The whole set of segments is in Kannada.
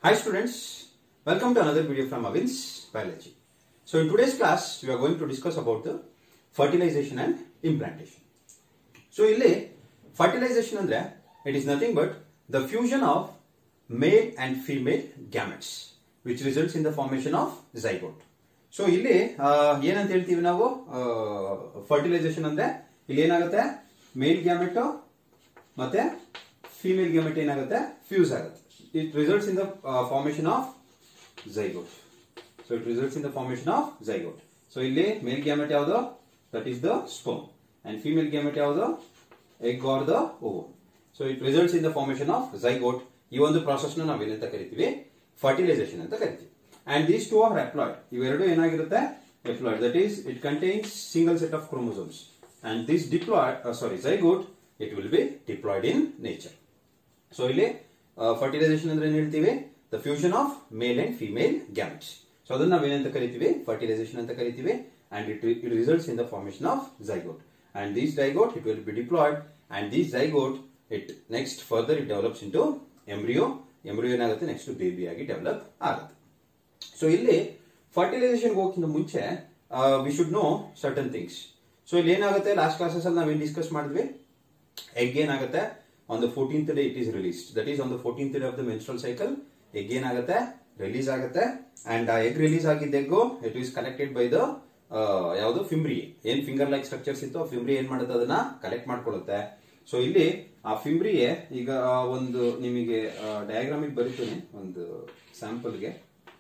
Hi students, welcome to another video from Avin's Biology. So in today's class, we are going to discuss about the fertilization and implantation. So ಇಲ್ಲಿ fertilization ಅಂದ್ರೆ it is nothing but the fusion of male and female gametes which results in the formation of zygote. So ಇಲ್ಲಿ ಆ, ಏನಂತ ಹೇಳ್ತೀವಿ ನಾವು ಫರ್ಟಿಲೈಸೇಷನ್ ಅಂದ್ರೆ ಇಲ್ಲಿ ಏನಾಗುತ್ತೆ ಮೇಲ್ ಗ್ಯಾಮೆಟ್ ಮತ್ತೆ ಫಿಮೇಲ್ ಗ್ಯಾಮೆಟ್ ಏನಾಗುತ್ತೆ ಫ್ಯೂಸ್ ಆಗುತ್ತೆ it results in the formation of zygote so it results in the formation of zygote so ಇಲ್ಲಿ ಮೇಲ್ ಗ್ಯಾಮೆಟ್ ಯಾವುದು that is the sperm and female gamete ಯಾವುದು egg or the ovum so it results in the formation of zygote ಈ ಒಂದು ಪ್ರಾಸೆಸ್ ನ ನಾವೇನಂತ ಕರಿತೀವಿ ಫರ್ಟಿಲೈಸೇಷನ್ ಅಂತ ಕರಿತೀವಿ and these two are haploid ಇವೆರಡು ಏನಾಗಿರುತ್ತೆ haploid that is it contains single set of chromosomes and this diploid sorry zygote it will be diploid in nature so ಇಲ್ಲಿ ಫರ್ಟಿಲೈಸೇಷನ್ ಅಂದ್ರೆ ಏನ್ ಹೇಳ್ತೀವಿ the fusion of male and female gametes so ಅದನ್ನ ನಾವೇನಂತ ಕರಿತೀವಿ ಫರ್ಟಿಲೈಸೇಷನ್ ಅಂತ ಕರಿತೀವಿ and it it results in the formation of zygote and this zygote it will be diploid and this zygote it next further it develops into embryo embryo ಏನಾಗುತ್ತೆ ನೆಕ್ಸ್ಟ್ ಬೇಬಿ ಆಗಿ ಡೆವಲಪ್ ಆಗುತ್ತೆ ಸೊ ಇಲ್ಲಿ ಫರ್ಟಿಲೈಸೇಷನ್ ಹೋಗಕ್ಕಿಂತ ಮುಂಚೆ we should know certain things so ಇಲ್ಲಿ ಏನಾಗುತ್ತೆ ಲಾಸ್ಟ್ ಕ್ಲಾಸಸ್ ಅಲ್ಲಿ ನಾವೇನ್ ಡಿಸ್ಕಸ್ ಮಾಡಿದ್ವಿ ಎಗ್ ಏನಾಗುತ್ತೆ on the fourteenth day it is release that is on the fourteenth day of the menstrual cycle egg ಏನಾಗುತ್ತೆ ರಿಲೀಸ್ ಆಗುತ್ತೆ ಅಂಡ್ ಆ ಎಗ್ ರಿಲೀಸ್ ಆಗಿದ್ದ egg it is collected by the ಯಾವುದು ಫಿಮ್ರಿ ಏನ್ ಫಿಂಗರ್ ಲೈಕ್ ಸ್ಟ್ರಕ್ಚರ್ಸ್ ಇತ್ತು ಆ ಫಿಮ್ರಿ ಏನ್ ಮಾಡುತ್ತೆ ಅದನ್ನ ಕಲೆಕ್ಟ್ ಮಾಡ್ಕೊಳ್ಳುತ್ತೆ ಸೊ ಇಲ್ಲಿ ಆ ಫಿಮ್ರಿಯೇ ಈಗ ಒಂದು ನಿಮಗೆ ಡಯಾಗ್ರಾಮಿಗೆ ಬರೀತೀನಿ ಒಂದು ಸ್ಯಾಂಪಲ್ಗೆ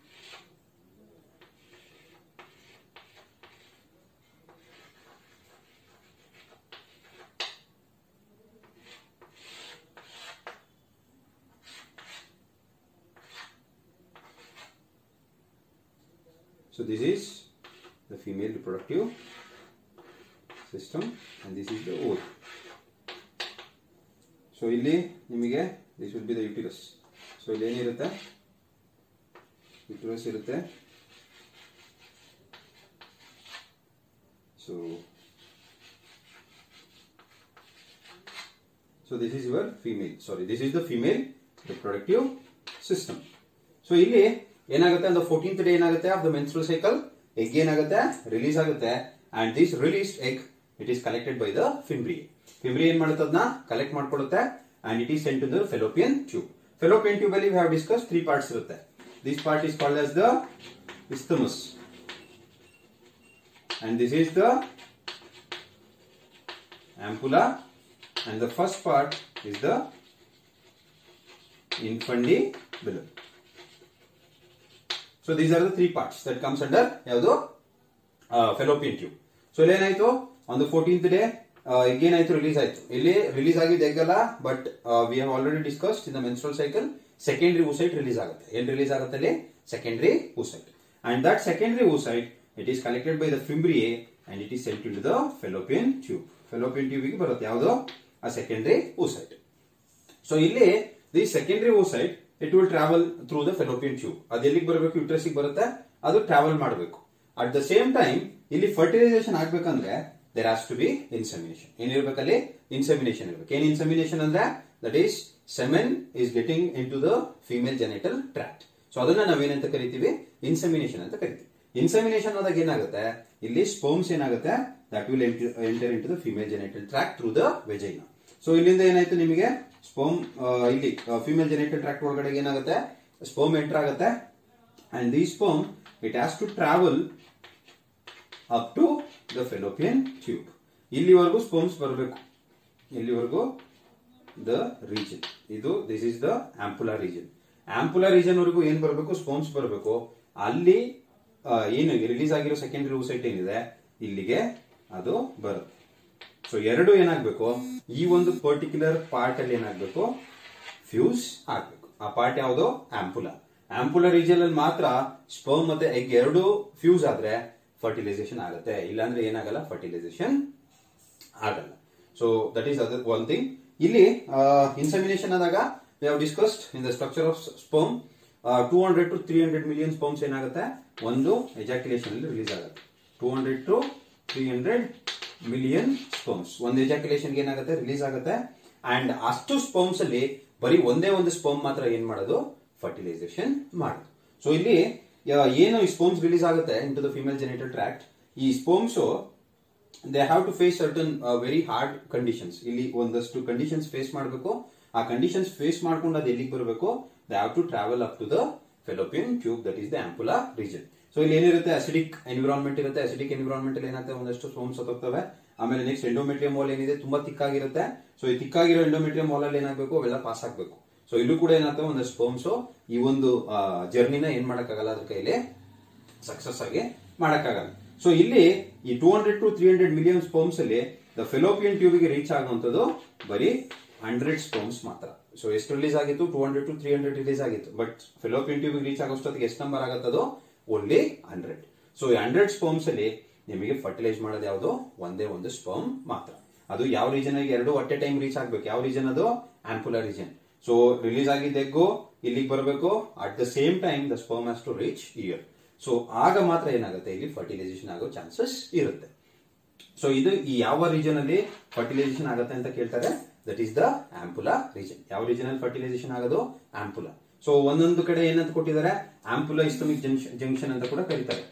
So this is the female reproductive system and this is the ovary. So ಇಲ್ಲಿ ನಿಮಗೆ this will be the uterus so ಇಲ್ಲಿ ಏನಿರುತ್ತೆ ಯುಟಿರಸ್ ಇರುತ್ತೆ so so this is your female sorry this is the female reproductive system so ಇಲ್ಲಿ ಏನಾಗುತ್ತೆ ಅಂದ್ರೆ ಫೋರ್ಟೀನ್ತ್ ಡೇ ಏನಾಗುತ್ತೆ of the menstrual cycle egg ಏನಾಗುತ್ತೆ ರಿಲೀಸ್ ಆಗುತ್ತೆ and this release egg it is collected by the fimbriae fimbriae ಏನ್ ಮಾಡುತ್ತೆ ಅದನ್ನ ಕಲೆಕ್ಟ್ ಮಾಡ್ಕೊಳ್ಳುತ್ತೆ and it is sent to the fallopian tube fallopian tube ಅಲ್ಲಿ ಹ್ಯಾವ್ ಡಿಸ್ಕಸ್ ತ್ರೀ ಪಾರ್ಟ್ಸ್ ಇರುತ್ತೆ this part is called as the isthmus and this is the ampulla and the first part is the infundibulum so these are the three parts that comes under ಯಾವುದು ಫೆಲೋಪಿಯನ್ ಟ್ಯೂಬ್ ಸೊ ಇಲ್ಲಿ ಏನಾಯ್ತು on the fourteenth day egg ಏನಾಯ್ತು ರಿಲೀಸ್ ಆಯ್ತು ಇಲ್ಲಿ ರಿಲೀಸ್ ಆಗಿದ್ದು ಎಗ್ ಅಲ್ಲ but we have already discussed in the menstrual cycle secondary oocyte release ಆಗುತ್ತೆ ಏನ್ ರಿಲೀಸ್ ಆಗುತ್ತೆ ಅಲ್ಲಿ secondary oocyte and that secondary oocyte it is collected by the fimbriae and it is sent to the fallopian tube fallopian ಟ್ಯೂಬ್ಗೆ ಬರುತ್ತೆ ಯಾವುದು ಆ ಸೆಕೆಂಡರಿ ಊಸೈಟ್ ಸೊ ಇಲ್ಲಿ the secondary oocyte it will travel through the fallopian tube ಅದು ಎಲ್ಲಿಗೆ ಬರಬೇಕು ಯುಟ್ರಸ್ಗೆ ಬರುತ್ತೆ ಅದು ಟ್ರಾವೆಲ್ ಮಾಡಬೇಕು ಅಟ್ ದ ಸೇಮ್ ಟೈಮ್ ಇಲ್ಲಿ ಫರ್ಟಿಲೈಸೇಷನ್ ಆಗ್ಬೇಕಂದ್ರೆ there has to be insemination ಏನಿರ್ಬೇಕಲ್ಲಿ ಇನ್ಸೆಮಿನೇಷನ್ ಇರ್ಬೇಕು ಏನ್ ಇನ್ಸೆಮಿನೇಷನ್ ಅಂದ್ರೆ that is semen is getting into the female genital tract so ಅದನ್ನ ನಾವೇನಂತ ಕರಿತೀವಿ ಇನ್ಸೆಮಿನೇಷನ್ ಅಂತ ಕರಿತೀವಿ ಇನ್ಸೆಮಿನೇಷನ್ ಆದಾಗ ಏನಾಗುತ್ತೆ ಇಲ್ಲಿ ಸ್ಪೋಮ್ಸ್ ಏನಾಗುತ್ತೆ that will enter into the female genital tract through the vagina so ಇಲ್ಲಿಂದ ಏನಾಯ್ತು ನಿಮಗೆ ಸ್ಪೋಮ್ ಇಲ್ಲಿ ಫಿಮೇಲ್ ಜೆನೆಟಲ್ ಟ್ರಾಕ್ಟ್ ಒಳಗಡೆ ಏನಾಗುತ್ತೆ ಸ್ಪೋಮ್ ಎಂಟರ್ ಆಗುತ್ತೆ and the sperm it has to travel up to the fallopian tube ಇಲ್ಲಿವರೆಗೂ ಸ್ಪೋಮ್ಸ್ ಬರಬೇಕು ಇಲ್ಲಿವರೆಗೂ ದ ರೀಜನ್ ಇದು this is the ampulla region ampulla region ವರೆಗೂ ಏನ್ ಬರಬೇಕು ಸ್ಪೋಮ್ಸ್ ಬರಬೇಕು ಅಲ್ಲಿ ಆ, ಏನು ರಿಲೀಸ್ ಆಗಿರೋ ಸೆಕೆಂಡರಿ ಊಸೈಟ್ ಏನಿದೆ ಇಲ್ಲಿಗೆ ಅದು ಬರುತ್ತೆ ಸೊ ಎರಡು ಏನಾಗ್ಬೇಕು ಈ ಒಂದು ಪರ್ಟಿಕ್ಯುಲರ್ ಪಾರ್ಟ್ ಅಲ್ಲಿ ಏನಾಗ್ಬೇಕು ಫ್ಯೂಸ್ ಆಗ್ಬೇಕು ಆ ಪಾರ್ಟ್ ಯಾವುದು ಆಂಪುಲಾ ಆಂಪುಲಾ ರೀಜನ್ ಅಲ್ಲಿ ಮಾತ್ರ ಸ್ಪರ್ಮ್ ಮತ್ತೆ ಎಗ್ ಎರಡು ಫ್ಯೂಸ್ ಆದ್ರೆ ಫರ್ಟಿಲೈಸೇಷನ್ ಆಗುತ್ತೆ ಇಲ್ಲಾಂದ್ರೆ ಏನಾಗಲ್ಲ ಫರ್ಟಿಲೈಸೇಷನ್ ಆಗಲ್ಲ so that is other one thing ಇಲ್ಲಿ ಇನ್ಸಮಿನೇಷನ್ ಆದಾಗ we have discussed in the structure of sperm two hundred to three hundred million sperms ಏನಾಗುತ್ತೆ ಒಂದು ಎಜಾಕ್ಯುಲೇಷನ್ ಅಲ್ಲಿ ರಿಲೀಸ್ ಆಗುತ್ತೆ two hundred to three hundred million sperms ಒಂದು ಎಜಾಕ್ಯುಲೇಷನ್ ಏನಾಗುತ್ತೆ ರಿಲೀಸ್ ಆಗುತ್ತೆ ಅಂಡ್ ಅಷ್ಟು ಸ್ಪೋಮ್ಸ್ ಅಲ್ಲಿ ಬರೀ ಒಂದೇ ಒಂದು ಸ್ಪೋಮ್ ಮಾತ್ರ ಏನ್ ಮಾಡೋದು ಫರ್ಟಿಲೈಸೇಷನ್ ಮಾಡೋದು ಸೊ ಇಲ್ಲಿ ಆ, ಏನು ಈ ಸ್ಪೋಮ್ಸ್ ರಿಲೀಸ್ ಆಗುತ್ತೆ into the female genital tract ಈ sperms they have to face certain very hard conditions ಇಲ್ಲಿ ಒಂದಷ್ಟು ಕಂಡೀಷನ್ಸ್ ಫೇಸ್ ಮಾಡಬೇಕು ಆ ಕಂಡೀಷನ್ಸ್ ಫೇಸ್ ಮಾಡ್ಕೊಂಡು ಅದು ಎಲ್ಲಿಗೆ ಬರಬೇಕು they have to travel up to the fallopian tube that is the ampulla region so ಇಲ್ಲಿ ಏನಿರುತ್ತೆ ಅಸಿಡಿಕ್ ಎನ್ವಿರಾನ್ಮೆಂಟ್ ಇರುತ್ತೆ ಅಸಿಡಿಕ್ ಎನ್ವಿರಾನ್ಮೆಂಟ್ ಅಲ್ಲಿ ಏನಾಗುತ್ತೆ ಒಂದಷ್ಟು ಸ್ಪೋಮ್ಸ್ ಸತ್ತೋಗ್ತವೆ ಆಮೇಲೆ ನೆಕ್ಸ್ಟ್ ಎಂಡೋಮೆಟ್ರಿಯಂ ವಾಲ್ ಏನಿದೆ ತುಂಬಾ ತಿಕ್ಕಾಗಿರುತ್ತೆ ಸೊ ಈ ತಿಕ್ಕಾಗಿರೋ ಎಂಡೋಮೆಟ್ರಿಯಂ ವಾಲ್ ಅಲ್ಲಿ ಏನಾಗಬೇಕು ಅವೆಲ್ಲ ಪಾಸ್ ಆಗ್ಬೇಕು ಸೊ ಇಲ್ಲೂ ಕೂಡ ಏನಾಗ್ತವೆ ಒಂದಷ್ಟು ಸ್ಪೋಮ್ಸ್ ಈ ಒಂದು ಜರ್ನಿನ ಏನ್ ಮಾಡಕ್ಕಾಗಲ್ಲ ಅದ್ರ ಕೈಲಿ ಸಕ್ಸಸ್ ಆಗಿ ಮಾಡಕ್ಕಾಗಲ್ಲ ಸೊ ಇಲ್ಲಿ ಈ two hundred to three hundred million sperms ಅಲ್ಲಿ ದ ಫೆಲೋಪಿಯನ್ ಟ್ಯೂಬ್ಗೆ ರೀಚ್ ಆಗುವಂತದ್ದು ಬರೀ ಹಂಡ್ರೆಡ್ ಸ್ಪೋಮ್ಸ್ ಮಾತ್ರ ಸೊ ಎಷ್ಟು ರಿಲೀಸ್ ಆಗಿತ್ತು two hundred to three hundred release ಆಗಿತ್ತು ಬಟ್ ಫೆಲೋಪಿಯನ್ ಟ್ಯೂಬ್ಗೆ ರೀಚ್ ಆಗೋಷ್ಟೊತ್ತಿಗೆ ಎಷ್ಟು ನಂಬರ್ ಆಗುತ್ತದೋ ಓನ್ಲಿ ಹಂಡ್ರೆಡ್ ಸೊ ಈ ಹಂಡ್ರೆಡ್ ಸ್ಪೋಮ್ಸ್ ಅಲ್ಲಿ ನಿಮಗೆ ಫರ್ಟಿಲೈಸ್ ಮಾಡೋದು ಯಾವುದು ಒಂದೇ ಒಂದು ಸ್ಪರ್ಮ್ ಮಾತ್ರ ಅದು ಯಾವ ರೀಜನ್ ಆಗಿ ಎರಡು ಅಟ್ ಎ ಟೈಮ್ ರೀಚ್ ಆಗ್ಬೇಕು ಯಾವ ರೀಜನ್ ಅದು ಆಂಪುಲಾ ರೀಜನ್ ಸೊ ರಿಲೀಸ್ ಆಗಿದ್ದ ಎಗ್ಗು ಇಲ್ಲಿಗೆ ಬರಬೇಕು at the same time the sperm has to reach here so ಆಗ ಮಾತ್ರ ಏನಾಗುತ್ತೆ ಇಲ್ಲಿ ಫರ್ಟಿಲೈಸೇಷನ್ ಆಗೋ ಚಾನ್ಸಸ್ ಇರುತ್ತೆ ಸೊ ಇದು ಈ ಯಾವ ರೀಜನ್ ಅಲ್ಲಿ ಫರ್ಟಿಲೈಸೇಷನ್ ಆಗುತ್ತೆ ಅಂತ ಕೇಳ್ತಾರೆ that is the ampulla region ಯಾವ ರೀಜನ್ ಅಲ್ಲಿ ಫರ್ಟಿಲೈಸೇಷನ್ ಆಗೋದು ಆಂಪುಲಾ ಸೊ ಒಂದೊಂದು ಕಡೆ ಏನಂತ ಕೊಟ್ಟಿದ್ದಾರೆ ಆಂಪುಲಾ ಇಸ್ಟಮಿಕ್ ಜಂಕ್ಷನ್ ಅಂತ ಕೂಡ ಕರೀತಾರೆ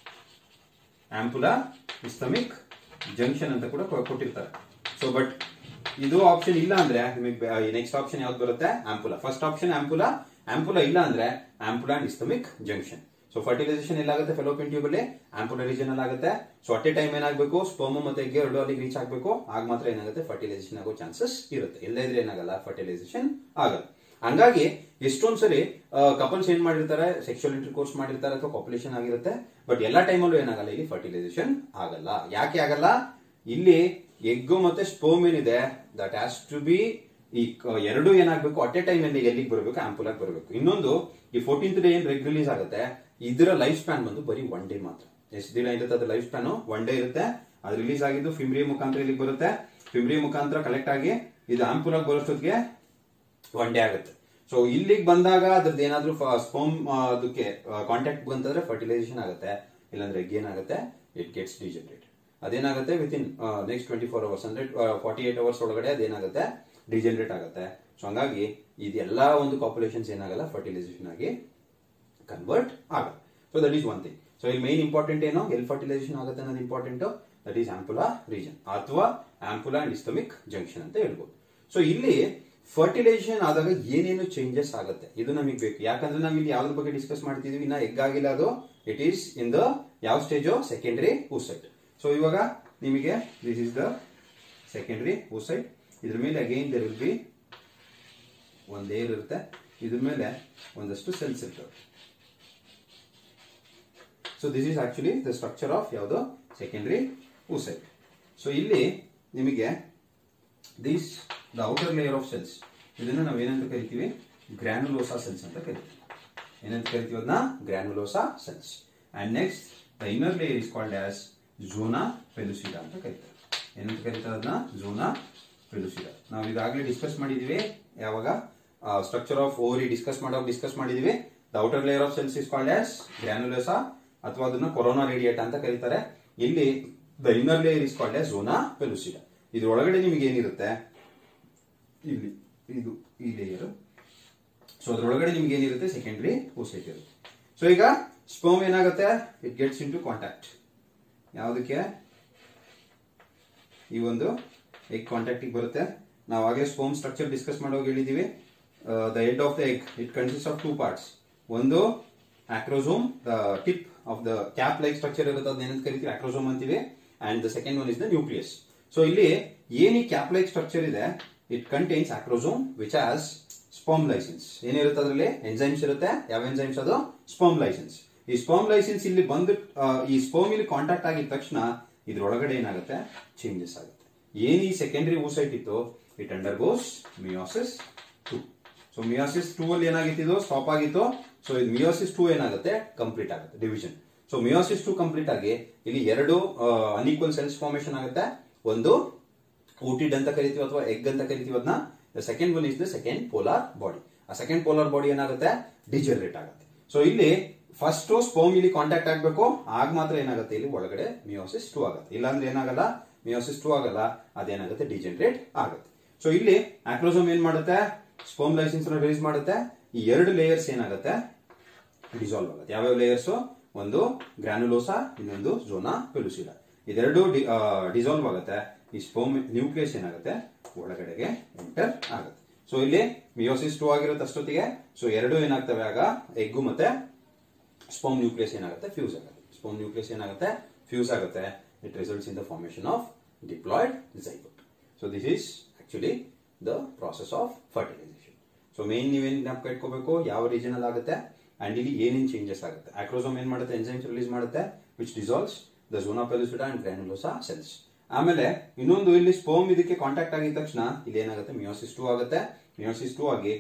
ಆಂಪುಲಾ ಇಸ್ಟಮಿಕ್ ಜಂಕ್ಷನ್ ಅಂತ ಕೂಡ ಕೊ- ಕೊಟ್ಟಿರ್ತಾರೆ ಸೊ ಬಟ್ ಇದು ಆಪ್ಷನ್ ಇಲ್ಲ ಅಂದ್ರೆ ನಿಮಗೆ ನೆಕ್ಸ್ಟ್ ಆಪ್ಷನ್ ಯಾವ್ದು ಬರುತ್ತೆ ಆಂಪುಲಾ ಫಸ್ಟ್ ಆಪ್ಷನ್ ಆಂಪುಲಾ ಆಂಪುಲಾ ಇಲ್ಲ ಅಂದ್ರೆ ampulla and isthmic junction so fertilisation ಎಲ್ಲಾಗುತ್ತೆ ಫೆಲೋಪಿಯನ್ ಟ್ಯೂಬ್ ಅಲ್ಲಿ ಆಂಪುಲಾ ರೀಜನ್ ಅಲ್ಲಿ ಆಗುತ್ತೆ ಸೊ ಅಟ್ ಎ ಟೈಮ್ ಏನಾಗಬೇಕು ಸ್ಪರ್ಮ್ ಮತ್ತೆ ಎಗ್ಗೆ ಎರಡು ಅಲ್ಲಿಗೆ ರೀಚ್ ಆಗಬೇಕು ಆಗ ಮಾತ್ರ ಏನಾಗುತ್ತೆ ಫರ್ಟಿಲೈಸೇಷನ್ ಆಗೋ ಚಾನ್ಸಸ್ ಇರುತ್ತೆ ಇಲ್ಲದೇ ಇದ್ರೆ ಏನಾಗಲ್ಲ ಫರ್ಟಿಲೈಸೇಷನ್ ಆಗಲ್ಲ ಹಂಗಾಗಿ ಎಷ್ಟೊಂದ್ಸರಿ ಕಪಲ್ಸ್ ಏನ್ ಮಾಡಿರ್ತಾರೆ ಸೆಕ್ಷುವಲ್ ಇಂಟರ್ಕೋರ್ಸ್ ಮಾಡಿರ್ತಾರೆ ಅಥವಾ ಪಾಪ್ಯುಲೇಷನ್ ಆಗಿರುತ್ತೆ ಬಟ್ ಎಲ್ಲಾ ಟೈಮಲ್ಲೂ ಏನಾಗಲ್ಲ ಇಲ್ಲಿ ಫರ್ಟಿಲೈಸೇಷನ್ ಆಗಲ್ಲ ಯಾಕೆ ಆಗಲ್ಲ ಇಲ್ಲಿ ಎಗ್ಗು ಮತ್ತೆ ಸ್ಪೋಮ್ ಏನಿದೆ ದಟ್ ಹ್ಯಾಸ್ ಟು ಬಿ ಈ ಕ- ಎರಡು ಏನಾಗಬೇಕು ಅಟ್ ಎ ಟೈಮ್ ಎಲ್ಲಿಗೆ ಬರಬೇಕು ಆಂಪುಲಾಗಿ ಬರಬೇಕು ಇನ್ನೊಂದು ಈ ಫೋರ್ಟೀನ್ತ್ ಡೇ ಏನ್ ರೆಗ್ ರಿಲೀಸ್ ಆಗುತ್ತೆ ಇದರ ಲೈಫ್ ಸ್ಪ್ಯಾನ್ ಬಂದು ಬರೀ ಒನ್ ಡೇ ಮಾತ್ರ ಎಷ್ಟು ದಿನ ಇರುತ್ತೆ ಅದ್ರ ಲೈಫ್ ಸ್ಪ್ಯಾನ್ ಒನ್ ಡೇ ಇರುತ್ತೆ ಅದು ರಿಲೀಸ್ ಆಗಿದ್ದು ಫಿಮ್ರಿ ಮುಖಾಂತರ ಇಲ್ಲಿಗೆ ಬರುತ್ತೆ ಫಿಮ್ರಿ ಮುಖಾಂತರ ಕಲೆಕ್ಟ್ ಆಗಿ ಇದು ಆಂಪುಲಾಗಿ ಬರೋಷ್ಟೊತ್ತಿಗೆ ಒನ್ ಡೇ ಆಗುತ್ತೆ ಸೊ ಇಲ್ಲಿಗೆ ಬಂದಾಗ ಅದ್ರದ್ದು ಏನಾದ್ರೂ ಸ್ಪೋಮ್ ಅದಕ್ಕೆ ಕಾಂಟ್ಯಾಕ್ಟ್ ಬಂತಂದ್ರೆ ಫರ್ಟಿಲೈಸೇಷನ್ ಆಗುತ್ತೆ ಇಲ್ಲಾಂದ್ರೆ ಎಗ್ ಏನಾಗುತ್ತೆ ಇಟ್ ಗೆಟ್ಸ್ ಡಿಜನರೇಟ್ ಅದೇನಾಗುತ್ತೆ within next twenty four hours ಅಂದ್ರೆ ಫಾರ್ಟಿ ಏಟ್ ಅವರ್ಸ್ ಒಳಗಡೆ ಅದೇನಾಗುತ್ತೆ ಡಿಜನರೇಟ್ ಆಗುತ್ತೆ ಸೊ ಹಂಗಾಗಿ ಇದೆಲ್ಲ ಒಂದು ಪಾಪ್ಯುಲೇಷನ್ಸ್ ಏನಾಗಲ್ಲ ಫರ್ಟಿಲೈಸೇಷನ್ ಆಗಿ ಕನ್ವರ್ಟ್ ಆಗಲ್ಲ so that is one thing so ಇಲ್ಲಿ ಮೈನ್ ಇಂಪಾರ್ಟೆಂಟ್ ಏನು ಎಲ್ ಫರ್ಟಿಲೈಸೇಷನ್ ಆಗುತ್ತೆ ಅನ್ನೋದು important that is ampulla region ಅಥವಾ ಆಂಪುಲಾ ಅಂಡ್ ಇಸ್ಟಮಿಕ್ ಜಂಕ್ಷನ್ ಅಂತ ಹೇಳ್ಬೋದು ಸೊ ಇಲ್ಲಿ ಫರ್ಟಿಲೈಸೇಷನ್ ಆದಾಗ ಏನೇನು ಚೇಂಜಸ್ ಆಗುತ್ತೆ ಇದು ನಮಗೆ ಬೇಕು ಯಾಕಂದ್ರೆ ನಾವು ಇಲ್ಲಿ ಯಾವ್ದ್ರ ಬಗ್ಗೆ ಡಿಸ್ಕಸ್ ಮಾಡ್ತಿದೀವಿ ಇನ್ನ ಎಗ್ ಆಗಿಲ್ಲ ಅದು ಇಟ್ ಈಸ್ ಇನ್ ದ ಯಾವ ಸ್ಟೇಜು ಸೆಕೆಂಡರಿ ಊಸೈಟ್ ಸೊ ಇವಾಗ ನಿಮಗೆ this is the secondary oocyte ಇದ್ರ ಮೇಲೆ ಅಗೈನ್ ದೇರ್ ವಿಲ್ ಬಿ ಒಂದು ಏರ್ ಇರುತ್ತೆ ಇದ್ರ ಮೇಲೆ ಒಂದಷ್ಟು ಸೆಲ್ಸ್ ಇರ್ತವೆ so this is actually the structure of ಯಾವುದು ಸೆಕೆಂಡರಿ ಊಸೈಟ್ ಸೊ ಇಲ್ಲಿ ನಿಮಗೆ these the outer layer of cells ಇದನ್ನ ನಾವು ಏನಂತ ಕರಿತೀವಿ ಗ್ರ್ಯಾನುಲೋಸಾ ಸೆಲ್ಸ್ ಅಂತ ಕರಿತೀವಿ ಏನಂತ ಕರಿತೀವಿ ಅದನ್ನ granulosa cells and next the inner layer is called as zona pellucida ಅಂತ ಕರೀತಾರೆ ಏನಂತ ಕರೀತಾರೆ ಅದನ್ನ ಝೋನಾ ಪೆಲುಸಿಡಾ ನಾವು ಇದಾಗಲೇ ಡಿಸ್ಕಸ್ ಮಾಡಿದೀವಿ ಯಾವಾಗ ಸ್ಟ್ರಕ್ಚರ್ ಆಫ್ ಓವರಿ ಡಿಸ್ಕಸ್ ಮಾಡೋ ಡಿಸ್ಕಸ್ ಮಾಡಿದೀವಿ the outer layer of cells is called as granulosa ಅಥವಾ ಅದನ್ನ ಕೊರೋನಾ ರೇಡಿಯೇಟ್ ಅಂತ ಕರೀತಾರೆ ಇಲ್ಲಿ the inner layer is called as zona pellucida ಇದ್ರೊಳಗಡೆ ನಿಮಗೆ ಏನಿರುತ್ತೆ ಇಲ್ಲಿ ಇದು ಈ ಲೇಯರ್ ಸೊ ಅದ್ರೊಳಗಡೆ ನಿಮ್ಗೆ ಏನಿರುತ್ತೆ ಸೆಕೆಂಡರಿ ಓಸೈಟ್ ಇರುತ್ತೆ ಸೊ ಈಗ ಸ್ಪೋಮ್ ಏನಾಗುತ್ತೆ it gets into contact ಯಾವುದಕ್ಕೆ ಈ ಒಂದು ಎಗ್ ಕಾಂಟ್ಯಾಕ್ಟ್ ಬರುತ್ತೆ ನಾವು ಆಗಲೇ ಸ್ಪೋಮ್ ಸ್ಟ್ರಕ್ಚರ್ ಡಿಸ್ಕಸ್ ಮಾಡೋಗಿ ಹೇಳಿದೀವಿ the end of the egg it consist of two parts ಒಂದು acrosome the tip of the cap like structure ಇರುತ್ತೆ ಅದನ್ನ ಕರಿತೀವಿ ಆಕ್ರೋಸೋಮ್ ಅಂತೀವಿ and the second one is the nucleus so ಇಲ್ಲಿ ಏನಿ ಕ್ಯಾಪ್ ಲೈಕ್ ಸ್ಟ್ರಕ್ಚರ್ ಇದೆ it contains acrosome which as sperm lysins ಏನಿರುತ್ತೆ ಅದರಲ್ಲಿ ಎಂಜೈಮ್ಸ್ ಇರುತ್ತೆ ಯಾವ ಎಂಜೈಮ್ಸ್ ಅದು ಸ್ಪರ್ಮ್ ಲೈಸೆನ್ಸ್ ಈ ಸ್ಪರ್ಮ್ ಲೈಸೆನ್ಸ್ ಇಲ್ಲಿ ಬಂದು ಆ, ಈ ಸ್ಪರ್ಮ್ ಇಲ್ಲಿ ಕಾಂಟ್ಯಾಕ್ಟ್ ಆಗಿದ ತಕ್ಷಣ ಇದ್ರೊಳಗಡೆ ಏನಾಗುತ್ತೆ ಚೇಂಜಸ್ ಆಗುತ್ತೆ ಏನ್ ಈ ಸೆಕೆಂಡರಿ ಓಸೈಟ್ ಇತ್ತು it undergoes meiosis two so meiosis two ಅಲ್ಲಿ ಏನಾಗಿತ್ತು ಇದು ಸ್ಟಾಪ್ ಆಗಿತ್ತು ಸೊ ಇದು ಮಿಯೋಸಿಸ್ ಟೂ ಏನಾಗುತ್ತೆ ಕಂಪ್ಲೀಟ್ ಆಗುತ್ತೆ division so meiosis two complete ಆಗಿ ಇಲ್ಲಿ ಎರಡು ಅನ್ಈಕ್ವಲ್ ಸೆಲ್ಸ್ ಫಾರ್ಮೇಶನ್ ಆಗುತ್ತೆ ಒಂದು ಊಟಿಡ್ ಅಂತ ಕರಿತೀವಿ ಅಥವಾ ಎಗ್ ಅಂತ ಕರಿತೀವಿ ಅದನ್ನ the second one is the second polar body ಆ ಸೆಕೆಂಡ್ ಪೋಲಾರ್ ಬಾಡಿ ಏನಾಗುತ್ತೆ ಡಿಜನರೇಟ್ ಆಗುತ್ತೆ ಸೊ ಇಲ್ಲಿ ಫಸ್ಟ್ ಸ್ಪೋಮ್ ಇಲ್ಲಿ ಕಾಂಟ್ಯಾಕ್ಟ್ ಆಗಬೇಕು ಆಗ ಮಾತ್ರ ಏನಾಗುತ್ತೆ ಇಲ್ಲಿ ಒಳಗಡೆ ಮಿಯೋಸಿಸ್ ಟೂ ಆಗುತ್ತೆ ಇಲ್ಲಾಂದ್ರೆ ಏನಾಗಲ್ಲ ಮಿಯೋಸಿಸ್ ಟೂ ಆಗಲ್ಲ ಅದೇನಾಗುತ್ತೆ ಡಿಜನರೇಟ್ ಆಗುತ್ತೆ ಸೊ ಇಲ್ಲಿ ಆಕ್ರೋಸೋಮ್ ಏನ್ ಮಾಡುತ್ತೆ ಸ್ಪೋಮ್ ಲೈಸೆನ್ಸ್ ರಿಲೀಸ್ ಮಾಡುತ್ತೆ ಈ ಎರಡು ಲೇಯರ್ಸ್ ಏನಾಗುತ್ತೆ ಡಿಸಾಲ್ವ್ ಆಗುತ್ತೆ ಯಾವ್ಯಾವ ಲೇಯರ್ಸ್ ಒಂದು ಗ್ರಾನುಲೋಸಾ ಇನ್ನೊಂದು ಝೋನಾ ಪೆಲುಸಿಡಾ ಇದೆರಡು ಡಿಸಾಲ್ವ್ ಆಗುತ್ತೆ ಈ ಸ್ಪೋಮ್ ನ್ಯೂಕ್ಲಿಯಸ್ ಏನಾಗುತ್ತೆ ಒಳಗಡೆಗೆ ಎಂಟರ್ ಆಗುತ್ತೆ ಸೊ ಇಲ್ಲಿ ಮಿಯೋಸಿಸ್ ಟೂ ಆಗಿರುತ್ತೆ ಅಷ್ಟೊತ್ತಿಗೆ ಸೊ ಎರಡು ಏನಾಗ್ತವೆ ಆಗ ಎಗ್ಗು ಮತ್ತೆ ಸ್ಪೋಮ್ ನ್ಯೂಕ್ಲಿಯಸ್ ಏನಾಗುತ್ತೆ ಫ್ಯೂಸ್ ಆಗುತ್ತೆ ಸ್ಪೋಮ್ ನ್ಯೂಕ್ಲಿಯಸ್ ಏನಾಗುತ್ತೆ ಫ್ಯೂಸ್ ಆಗುತ್ತೆ it results in the formation of diploid zygote so this is actually the process of fertilisation so main ನೀವೇನ್ ಜ್ಞಾಪಕ ಇಟ್ಕೋಬೇಕು ಯಾವ ರೀಜನ್ ಅಲ್ಲಿ ಆಗುತ್ತೆ ಅಂಡ್ ಇಲ್ಲಿ ಏನೇನ್ ಚೇಂಜಸ್ ಆಗುತ್ತೆ ಆಕ್ರೋಸೋಮ್ ಏನ್ ಮಾಡುತ್ತೆ ಎನ್ಸೈಮ್ಸ್ ರಿಲೀಸ್ ಮಾಡುತ್ತೆ which dissolves the zona pellucida and granulosa cells ಆಮೇಲೆ ಇನ್ನೊಂದು ಇಲ್ಲಿ ಸ್ಪೋಮ್ ಇದಕ್ಕೆ ಕಾಂಟ್ಯಾಕ್ಟ್ ಆಗಿದ ತಕ್ಷಣ ಇಲ್ಲಿ ಏನಾಗುತ್ತೆ ಮಿಯೋಸಿಸ್ ಟೂ ಆಗುತ್ತೆ ಮಿಯೋಸಿಸ್ ಟೂ ಆಗಿ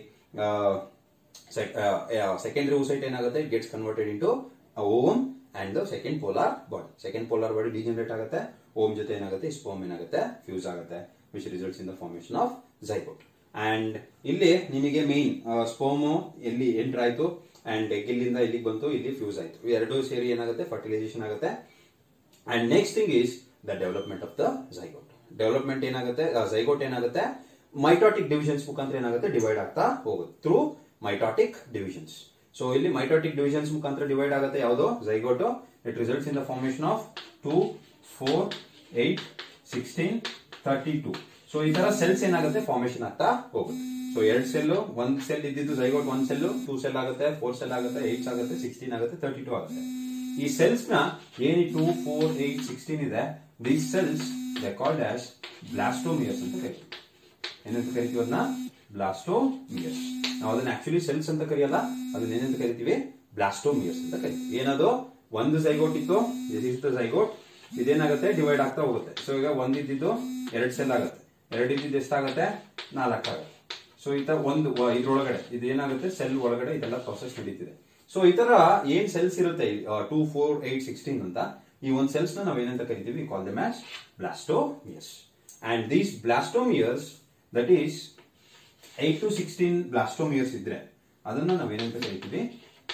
ಸೆಕೆಂಡರಿ ಓಸೈಟ್ ಏನಾಗುತ್ತೆ it gets converted into ovum and the second polar body second polar body degenerate ಆಗುತ್ತೆ ಓಮ್ ಜೊತೆ ಏನಾಗುತ್ತೆ ಸ್ಪೋಮ್ ಏನಾಗುತ್ತೆ ಫ್ಯೂಸ್ ಆಗುತ್ತೆ which results in the formation of zygote and ಇಲ್ಲಿ ನಿಮಗೆ ಮೇನ್ ಸ್ಪೋಮು ಎಲ್ಲಿ ಎಂಟರ್ ಆಯ್ತು ಅಂಡ್ ಎಗ್ ಇಲ್ಲಿಂದ ಇಲ್ಲಿಗೆ ಬಂತು ಇಲ್ಲಿ ಫ್ಯೂಸ್ ಆಯ್ತು ಎರಡು ಸೇರಿ ಏನಾಗುತ್ತೆ ಫರ್ಟಿಲೈಸೇಷನ್ ಆಗುತ್ತೆ and next thing is the development of the zygote development ಏನಾಗುತ್ತೆ ಝೈಗೋಟ್ ಏನಾಗುತ್ತೆ ಮೈಟಾಟಿಕ್ ಡಿವಿಷನ್ಸ್ ಮುಖಾಂತರ ಏನಾಗುತ್ತೆ ಡಿವೈಡ್ ಆಗ್ತಾ ಹೋಗುತ್ತೆ ಥ್ರೂ ಮೈಟಾಟಿಕ್ ಡಿವಿಷನ್ಸ್ ಸೊ ಇಲ್ಲಿ ಮೈಟಾಟಿಕ್ ಡಿವಿಷನ್ಸ್ ಮುಖಾಂತರ ಡಿವೈಡ್ ಆಗುತ್ತೆ ಯಾವುದು zygote it results in the formation of two four eight sixteen thirty two so ಈ ತರ ಸೆಲ್ಸ್ ಏನಾಗುತ್ತೆ ಫಾರ್ಮೇಶನ್ ಆಗ್ತಾ ಹೋಗುತ್ತೆ ಸೊ ಎರಡ್ ಸೆಲ್ ಒಂದ್ ಸೆಲ್ ಇದ್ದಿದ್ದು ಝೈಗೋಟ್ ಒಂದ್ ಸೆಲ್ ಟೂ ಸೆಲ್ ಆಗುತ್ತೆ ಫೋರ್ ಸೆಲ್ ಆಗುತ್ತೆ ಏಟ್ ಆಗುತ್ತೆ ಸಿಕ್ಸ್ಟೀನ್ ಆಗುತ್ತೆ ತರ್ಟಿ ಟೂ ಆಗುತ್ತೆ ಈ ಸೆಲ್ಸ್ ನ ಏನಿ ಟೂ ಫೋರ್ ಏಟ್ ಸಿಕ್ಸ್ಟೀನ್ ಇದೆ these cells they called as blastomeres ಅಂತ ಕರಿತೀವಿ ಏನಂತ ಕರಿತೀವಿ ಅದನ್ನ ಬ್ಲಾಸ್ಟೋಮಿಯರ್ಸ್ ನಾವು ಅದನ್ನ ಆಕ್ಚುಲಿ ಸೆಲ್ಸ್ ಅಂತ ಕರೆಯಲ್ಲ ಅದನ್ನ ಏನಂತ ಕರಿತೀವಿ ಬ್ಲಾಸ್ಟೋಮಿಯರ್ಸ್ ಅಂತ ಕರಿತೀವಿ ಏನದು ಒಂದು ಝೈಗೋಟ್ ಇತ್ತು ದಿಸ್ ಇಸ್ ದ ಝೈಗೋಟ್ ಇದೇನಾಗುತ್ತೆ ಡಿವೈಡ್ ಆಗ್ತಾ ಹೋಗುತ್ತೆ ಸೊ ಈಗ ಒಂದಿದ್ದು ಎರಡ್ ಸೆಲ್ ಆಗುತ್ತೆ ಎರಡು ಇದ್ದಿದ್ದು ಎಷ್ಟಾಗುತ್ತೆ ನಾಲ್ಕು ಆಗುತ್ತೆ ಸೊ ಈ ತರ ಒಂದು ವ- ಇದ್ರೊಳಗಡೆ ಇದು ಏನಾಗುತ್ತೆ ಸೆಲ್ ಒಳಗಡೆ ಇದೆಲ್ಲ ಪ್ರೊಸೆಸ್ ನಡೀತಿದೆ ಸೊ ಈ ತರ ಏನ್ ಸೆಲ್ಸ್ ಇರುತ್ತೆ ಟೂ ಫೋರ್ ಏಟ್ ಸಿಕ್ಸ್ಟೀನ್ ಅಂತ ಈ ಒಂದು ಸೆಲ್ಸ್ ನ ನಾವೇನಂತ ಕರಿತೀವಿ call the mass blastomeres and these blastomeres that is eight to sixteen blastomeres ಇದ್ರೆ ಅದನ್ನ ನಾವೇನಂತ ಕರಿತೀವಿ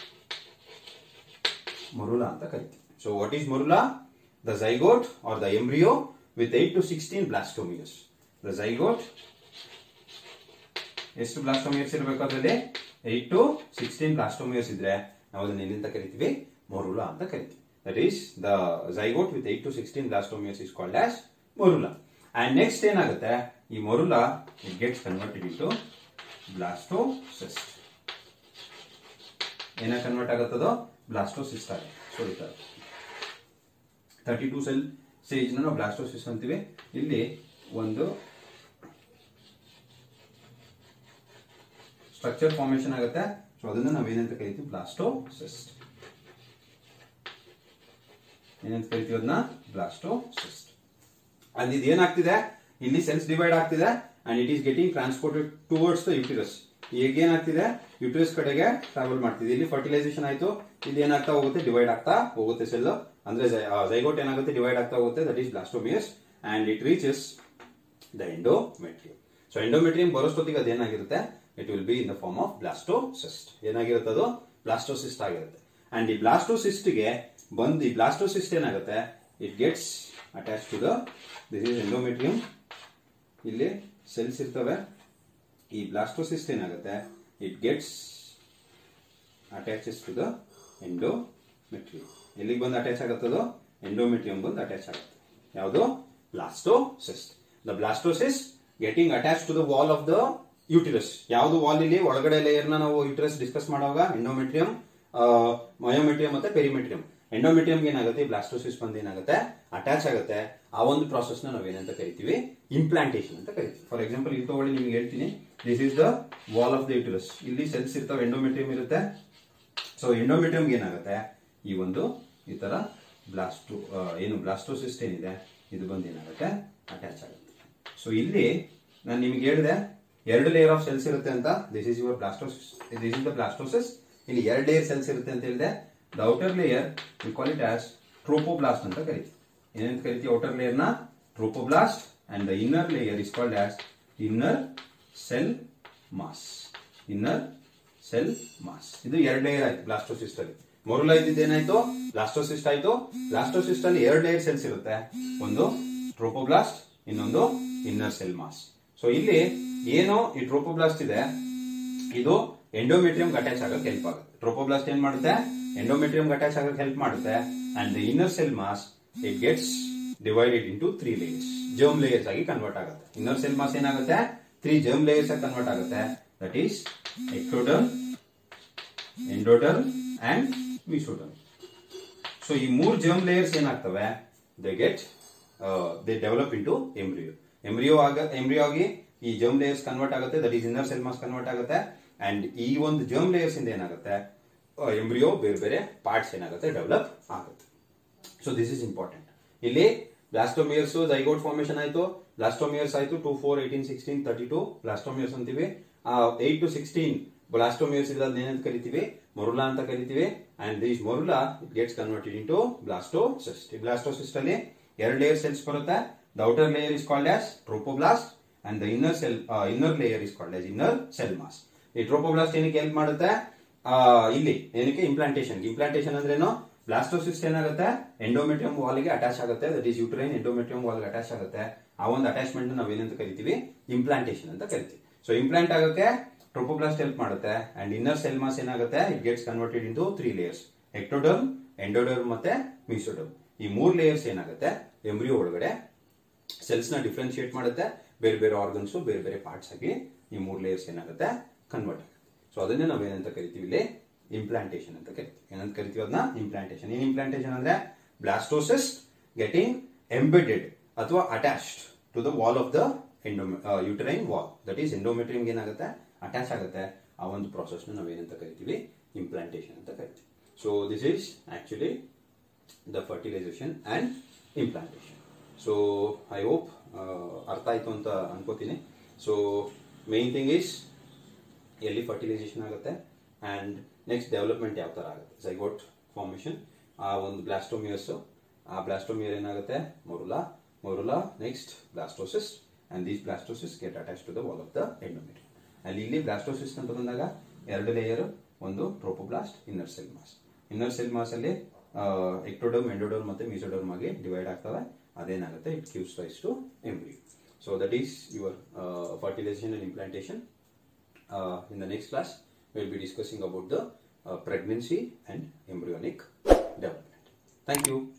ಮೊರುಲಾ ಅಂತ ಕರಿತೀವಿ so what is morula the zygote or the embryo with eight to sixteen blastomeres the zygote ಎಷ್ಟು ಬ್ಲಾಸ್ಟೋಮಿಯರ್ಸ್ ಇರಬೇಕು ಅದರಲ್ಲಿ ಏಟ್ ಟು ಸಿಕ್ಸ್ಟೀನ್ ಬ್ಲಾಸ್ಟೋಮಿಯರ್ಸ್ ಇದ್ರೆ ನಾವು ಅದನ್ನ ಏನಂತ ಕರಿತೀವಿ ಮೊರುಲಾ ಅಂತ ಕರಿತೀವಿ that is the zygote with eight to sixteen blastomeres is called as morula and next ಏನಾಗುತ್ತೆ ಈ morula it gets converted into blastocyst ಏನ ಕನ್ವರ್ಟ್ ಆಗುತ್ತದೋ ಬ್ಲಾಸ್ಟೋಸಿಸ್ಟ್ ಆಗುತ್ತೆ ಸೊ ಈ ತರ ತರ್ಟಿ ಟೂ ಸೆಲ್ ಸ್ಟೇಜ್ ನಾವು ಬ್ಲಾಸ್ಟೋಸಿಸ್ ಅಂತೀವಿ ಇಲ್ಲಿ ಒಂದು ಸ್ಟ್ರಕ್ಚರ್ ಫಾರ್ಮೇಶನ್ ಆಗುತ್ತೆ ಸೊ ಅದನ್ನ ನಾವೇನಂತ ಕರಿತೀವಿ ಬ್ಲಾಸ್ಟೋಸಿಸ್ಟ್ ಏನಂತ ಕರಿತೀವಿ ಅದನ್ನ ಬ್ಲಾಸ್ಟೋಸಿಸ್ಟ್ ಅಂಡ್ ಇದು ಏನಾಗ್ತಿದೆ ಇಲ್ಲಿ ಸೆಲ್ಸ್ ಡಿವೈಡ್ ಆಗ್ತಿದೆ and it is getting transported towards the uterus ಈಗ ಏನಾಗ್ತಿದೆ ಯುಟಿರಸ್ ಕಡೆಗೆ ಟ್ರಾವೆಲ್ ಮಾಡ್ತಿದೆ ಇಲ್ಲಿ ಫರ್ಟಿಲೈಸೇಷನ್ ಆಯ್ತು ಇಲ್ಲಿ ಏನಾಗ್ತಾ ಹೋಗುತ್ತೆ ಡಿವೈಡ್ ಆಗ್ತಾ ಹೋಗುತ್ತೆ ಸೆಲ್ ಅಂದ್ರೆ ಝೈಗೋಟ್ ಏನಾಗುತ್ತೆ ಡಿವೈಡ್ ಆಗ್ತಾ ಹೋಗುತ್ತೆ that is blastomeres and it reaches the endometrium so endometrium ಬರೋಷ್ಟೊತ್ತಿಗೆ ಅದೇನಾಗಿರುತ್ತೆ it will be in the form of blastocyst ಏನಾಗಿರುತ್ತೆ ಅದು ಬ್ಲಾಸ್ಟೋಸಿಸ್ಟ್ ಆಗಿರುತ್ತೆ ಅಂಡ್ ಈ ಬ್ಲಾಸ್ಟೋಸಿಸ್ಟ್ ಗೆ ಬಂದು ಈ ಬ್ಲಾಸ್ಟೋಸಿಸ್ಟ್ ಏನಾಗುತ್ತೆ it gets attach to the this is endometrium ಇಲ್ಲಿ ಸೆಲ್ಸ್ ಇರ್ತವೆ ಈ ಬ್ಲಾಸ್ಟೋಸಿಸ್ಟ್ ಏನಾಗುತ್ತೆ it gets attaches to the endometrium ಎಲ್ಲಿಗೆ ಬಂದು ಅಟ್ಯಾಚ್ ಆಗುತ್ತದೋ ಎಂಡೋಮೆಟ್ರಿಯಂ ಬಂದು ಅಟ್ಯಾಚ್ ಆಗುತ್ತೆ ಯಾವುದು blastocyst the blastocyst getting attach to the wall of the uterus ಯಾವುದು ವಾಲ್ ಇಲ್ಲಿ ಒಳಗಡೆ ಲೇಯರ್ ನಾವು ಯೂಟಿರಸ್ ಡಿಸ್ಕಸ್ ಮಾಡುವಾಗ ಎಂಡೋಮೆಟ್ರಿಯಂ ಮಯೋಮೆಟ್ರಿಯಂ ಮತ್ತೆ ಪೆರಿಮೆಟ್ರಿಯಂ ಎಂಡೋಮೆಟ್ರಿಯಂ ಏನಾಗುತ್ತೆ ಬ್ಲಾಸ್ಟೋಸಿಸ್ ಬಂದು ಏನಾಗುತ್ತೆ ಅಟ್ಯಾಚ್ ಆಗುತ್ತೆ ಆ ಒಂದು ಪ್ರಾಸೆಸ್ ನ ನಾವೇನಂತ ಕರಿತೀವಿ ಇಂಪ್ಲಾಂಟೇಶನ್ ಅಂತ ಕರಿತೀವಿ ಫಾರ್ ಎಕ್ಸಾಂಪಲ್ ಇಲ್ಲಿ ತಗೊಳ್ಳಿ ನಿಮ್ಗೆ ಹೇಳ್ತೀನಿ this is the wall of the uterus ಇಲ್ಲಿ ಸೆಲ್ಸ್ ಇರ್ತಾವೆ ಎಂಡೋಮೆಟ್ರಿಯಂ ಇರುತ್ತೆ ಸೊ ಎಂಡೋಮೆಟ್ರಿಯಂ ಏನಾಗುತ್ತೆ ಈ ಒಂದು ಈ ತರ ಬ್ಲಾಸ್ಟೋ ಏನು ಬ್ಲಾಸ್ಟೋಸಿಸ್ಟ್ ಏನಿದೆ ಇದು ಬಂದು ಏನಾಗುತ್ತೆ ಅಟ್ಯಾಚ್ ಆಗುತ್ತೆ ಸೊ ಇಲ್ಲಿ ನಾನು ನಿಮ್ಗೆ ಹೇಳಿದೆ ಎರಡು ಲೇಯರ್ ಆಫ್ ಸೆಲ್ಸ್ ಇರುತ್ತೆ ಅಂತ this is your blastocyst this is the blastocyst ಇಲ್ಲಿ ಎರಡು ಲೇಯರ್ ಸೆಲ್ಸ್ ಇರುತ್ತೆ ಅಂತ ಹೇಳಿದೆ the outer layer we call it as trophoblast ಅಂತ ಕರಿತೀವಿ ಏನಂತ ಕರಿತೀವಿ ಔಟರ್ ಲೇಯರ್ ನ trophoblast and the inner layer is called as inner cell mass inner cell mass ಇದು ಎರಡು ಲೇಯರ್ ಆಯ್ತು ಬ್ಲಾಸ್ಟೋಸಿಸ್ಟ್ ಅಲ್ಲಿ ಮೊರಲ ಇದ್ದಿದ್ದು ಏನಾಯ್ತು ಬ್ಲಾಸ್ಟೋಸಿಸ್ಟ್ ಆಯ್ತು ಬ್ಲಾಸ್ಟೋಸಿಸ್ಟ್ ಅಲ್ಲಿ ಎರಡು ಲೇಯರ್ ಸೆಲ್ಸ್ ಇರುತ್ತೆ ಒಂದು ಟ್ರೋಪೋಬ್ಲಾಸ್ಟ್ ಇನ್ನೊಂದು ಇನ್ನರ್ ಸೆಲ್ ಮಾಸ್ ಸೊ ಇಲ್ಲಿ ಏನು ಈ ಟ್ರೋಪೋಬ್ಲಾಸ್ಟ್ ಇದೆ ಇದು ಎಂಡೋಮೆಟ್ರಿಯಂ ಅಟ್ಯಾಚ್ ಆಗಕ್ಕೆ ಹೆಲ್ಪ್ ಆಗುತ್ತೆ ಟ್ರೋಪೋಬ್ಲಾಸ್ಟ್ ಏನ್ ಮಾಡುತ್ತೆ ಎಂಡೋಮೆಟ್ರಿಯಂ ಅಟ್ಯಾಚ್ ಆಗಕ್ಕೆ ಹೆಲ್ಪ್ ಮಾಡುತ್ತೆ and the inner cell mass it gets divided into three layers germ layers ಆಗಿ ಕನ್ವರ್ಟ್ ಆಗುತ್ತೆ ಇನ್ನರ್ ಸೆಲ್ ಮಾಸ್ ಏನಾಗುತ್ತೆ ತ್ರೀ ಜರ್ಮ್ ಲೇಯರ್ಸ್ ಆಗಿ ಕನ್ವರ್ಟ್ ಆಗುತ್ತೆ that is ectoderm endoderm and mesoderm so ಈ ಮೂರ್ ಜರ್ಮ್ ಲೇಯರ್ಸ್ ಏನಾಗ್ತವೆ they get they develop into embryo embryo ಆಗ ಎಂಬ್ರಿಯೋ ಆಗಿ ಈ ಜರ್ಮ್ ಲೇಯರ್ಸ್ ಕನ್ವರ್ಟ್ ಆಗುತ್ತೆ that is inner cell mass convert ಆಗುತ್ತೆ ಅಂಡ್ ಈ ಒಂದು ಜರ್ಮ್ ಲೇಯರ್ಸ್ ಇಂದ ಏನಾಗುತ್ತೆ ಎಂಬ್ರಿಯೋ ಬೇರೆ ಬೇರೆ ಪಾರ್ಟ್ಸ್ ಏನಾಗುತ್ತೆ ಡೆವಲಪ್ ಆಗುತ್ತೆ ಸೊ ದಿಸ್ ಇಸ್ ಇಂಪಾರ್ಟೆಂಟ್ ಇಲ್ಲಿ ಬ್ಲಾಸ್ಟೋಮಿಯರ್ಸ್ ಜೈಗೋಟ್ ಫಾರ್ಮೇಶನ್ ಆಯ್ತು ಬ್ಲಾಸ್ಟೋಮಿಯರ್ಸ್ ಆಯ್ತು two four eighteen sixteen thirty two blastomeres ಅಂತೀವಿ ಏಟ್ ಟು ಸಿಕ್ಸ್ಟೀನ್ ಬ್ಲಾಸ್ಟೋಮಿಯರ್ಸ್ ಇರೋದ್ ಏನಂತ ಕರಿತೀವಿ ಮೊರುಲಾ ಅಂತ ಕರಿತೀವಿ and these morula it gets converted into blastocyst ಈ ಬ್ಲಾಸ್ಟೋಸಿಸ್ಟ್ ಅಲ್ಲಿ ಎರಡು ಲೇಯರ್ ಸೆಲ್ಸ್ ಬರುತ್ತೆ the outer layer is called as trophoblast and the inner cell inner layer is called as inner cell mass ಈ ಟ್ರೋಪೋಬ್ಲಾಸ್ಟ್ ಏನಕ್ಕೆ ಹೆಲ್ಪ್ ಮಾಡುತ್ತೆ ಆ, ಇಲ್ಲಿ ಏನಕ್ಕೆ ಇಂಪ್ಲಾಂಟೇಶನ್ ಇಂಪ್ಲಾಂಟೇಶನ್ ಅಂದ್ರೇನು ಬ್ಲಾಸ್ಟೋಸಿಸ್ಟ್ ಏನಾಗುತ್ತೆ ಎಂಡೋಮೆಟ್ರಿಯಂ ವಾಲ್ ಗೆ ಅಟ್ಯಾಚ್ ಆಗುತ್ತೆ that is uterine endometrium wall ಗೆ ಅಟ್ಯಾಚ್ ಆಗುತ್ತೆ ಆ ಒಂದು ಅಟ್ಯಾಚ್ಮೆಂಟ್ ನಾವು ಏನಂತ ಕರಿತೀವಿ ಇಂಪ್ಲಾಂಟೇಶನ್ ಅಂತ ಕರಿತೀವಿ ಸೊ ಇಂಪ್ಲಾಂಟ್ ಆಗೋಕೆ ಟ್ರೋಪೋಬ್ಲಾಸ್ಟ್ ಹೆಲ್ಪ್ ಮಾಡುತ್ತೆ ಅಂಡ್ ಇನ್ನರ್ ಸೆಲ್ ಮಾಸ್ ಏನಾಗುತ್ತೆ it gets converted into three layers ectoderm endoderm ಮತ್ತೆ ಮಿಸೋಡರ್ಮ್ ಈ ಮೂರ್ ಲೇಯರ್ಸ್ ಏನಾಗುತ್ತೆ ಎಂಬ್ರಿಯೋ ಒಳಗಡೆ ಸೆಲ್ಸ್ ನ ಡಿಫ್ರೆನ್ಶಿಯೇಟ್ ಮಾಡುತ್ತೆ ಬೇರೆ ಬೇರೆ ಆರ್ಗನ್ಸ್ ಬೇರೆ ಬೇರೆ ಪಾರ್ಟ್ಸ್ ಆಗಿ ಈ ಮೂರ್ ಲೇಯರ್ಸ್ ಏನಾಗುತ್ತೆ ಕನ್ವರ್ಟ್ ಆಗುತ್ತೆ ಸೊ ಅದನ್ನೇ ನಾವು ಏನಂತ ಕರಿತೀವಿ ಇಲ್ಲಿ ಇಂಪ್ಲಾಂಟೇಶನ್ ಅಂತ ಕರಿತೀವಿ ಏನಂತ ಕರಿತೀವಿ ಅದನ್ನ ಇಂಪ್ಲಾಂಟೇಶನ್ ಏನ್ ಇಂಪ್ಲಾಂಟೇಶನ್ ಅಂದ್ರೆ ಬ್ಲಾಸ್ಟೋಸಿಸ್ ಗೆಟಿಂಗ್ ಎಂಬೆಡೆಡ್ ಅಥವಾ attached to the wall of the endo uterine wall that is endometrium ಏನಾಗುತ್ತೆ ಅಟ್ಯಾಚ್ ಆಗುತ್ತೆ ಆ ಒಂದು ಪ್ರಾಸೆಸ್ ನಾವು ಏನಂತ ಕರಿತೀವಿ ಇಂಪ್ಲಾಂಟೇಶನ್ ಅಂತ ಕರಿತೀವಿ so this is actually the fertilization and implantation so I hope ಅರ್ಥ ಆಯ್ತು ಅಂತ ಅನ್ಕೋತೀನಿ ಸೊ ಮೇನ್ ಥಿಂಗ್ ಈಸ್ ಎಲ್ಲಿ ಫರ್ಟಿಲೈಸೇಷನ್ ಆಗುತ್ತೆ ಅಂಡ್ ನೆಕ್ಸ್ಟ್ ಡೆವಲಪ್ಮೆಂಟ್ ಯಾವ ತರ ಆಗುತ್ತೆ ಝೈಗೋಟ್ ಫಾರ್ಮೇಶನ್ ಆ ಒಂದು ಬ್ಲಾಸ್ಟೋಮಿಯರ್ಸ್ ಆ ಬ್ಲಾಸ್ಟೋಮಿಯರ್ ಏನಾಗುತ್ತೆ morula morula next blastocyst and these blastocyst get attach to the wall of the endometrium ಅಲ್ಲಿ ಇಲ್ಲಿ ಬ್ಲಾಸ್ಟೋಸಿಸ್ ಅಂತ ಬಂದಾಗ ಎರಡು ಲೇಯರ್ ಒಂದು trophoblast inner cell mass inner cell mass ಅಲ್ಲಿ ಎಕ್ಟೋಡರ್ಮ್ ಎಂಡೋಡರ್ಮ್ ಮತ್ತೆ ಮಿಸೋಡರ್ಮ್ ಆಗಿ ಡಿವೈಡ್ ಆಗ್ತವೆ ಅದೇನಾಗುತ್ತೆ it gives rise to embryo so that is your fertilization and implantation uh, in the next class, we'll be discussing about the uh, pregnancy and embryonic development. Thank you.